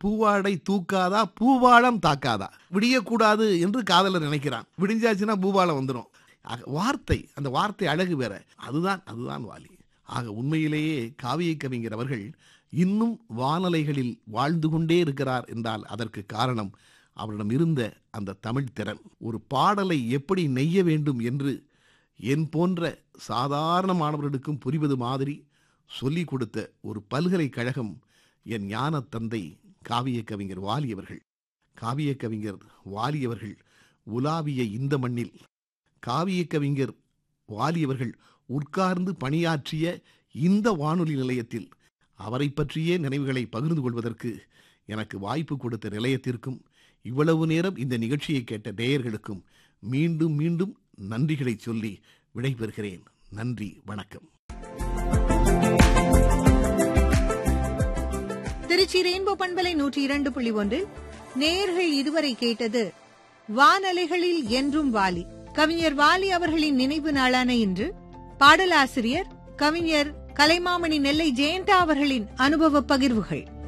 பூவாடை தூக்காதா பூவாளம் தாக்காதா விடியக்கூடாது என்று காதலர் நினைக்கிறான் விடிஞ்சாச்சுன்னா பூபாலம் வந்துடும் ஆக வார்த்தை அந்த வார்த்தை அழகு வேற அதுதான் அதுதான் வாலி ஆக உண்மையிலேயே காவிய கவிஞர் அவர்கள் இன்னும் வானலைகளில் வாழ்ந்து கொண்டே இருக்கிறார் என்றால் அதற்கு காரணம் அவரிடம் இருந்த அந்த தமிழ் திறன் ஒரு பாடலை எப்படி நெய்ய வேண்டும் என்று என் போன்ற சாதாரண மாணவர்களுக்கும் புரிவது மாதிரி சொல்லிக் கொடுத்த ஒரு பல்கலைக்கழகம் என் ஞான தந்தை காவிய கவிஞர் வாலி அவர்கள் காவிய கவிஞர் வாலி அவர்கள் உலாவிய இந்த மண்ணில் காவிய கவிஞர் வாலி அவர்கள் உட்கார்ந்து பணியாற்றிய இந்த வானொலி நிலையத்தில் அவரை பற்றிய நினைவுகளை பகிர்ந்து கொள்வதற்கு எனக்கு வாய்ப்பு கொடுத்த நிலையத்திற்கும் இவ்வளவு நேரம் இந்த நிகழ்ச்சியை கேட்ட நேயர்களுக்கும் மீண்டும் மீண்டும் நன்றிகளை சொல்லி விடைபெறுகிறேன் நன்றி வணக்கம் திருச்சி ரெயின்போ பண்பலை நூற்றி இரண்டு புள்ளி ஒன்றில் நேயர்கள் இதுவரை கேட்டது வானலைகளில் என்றும் வாலி கவிஞர் வாலி அவர்களின் நினைவு நாளான இன்று பாடலாசிரியர் கவிஞர் கலைமாமணி நெல்லை ஜெயந்தா அவர்களின் அனுபவ பகிர்வுகள்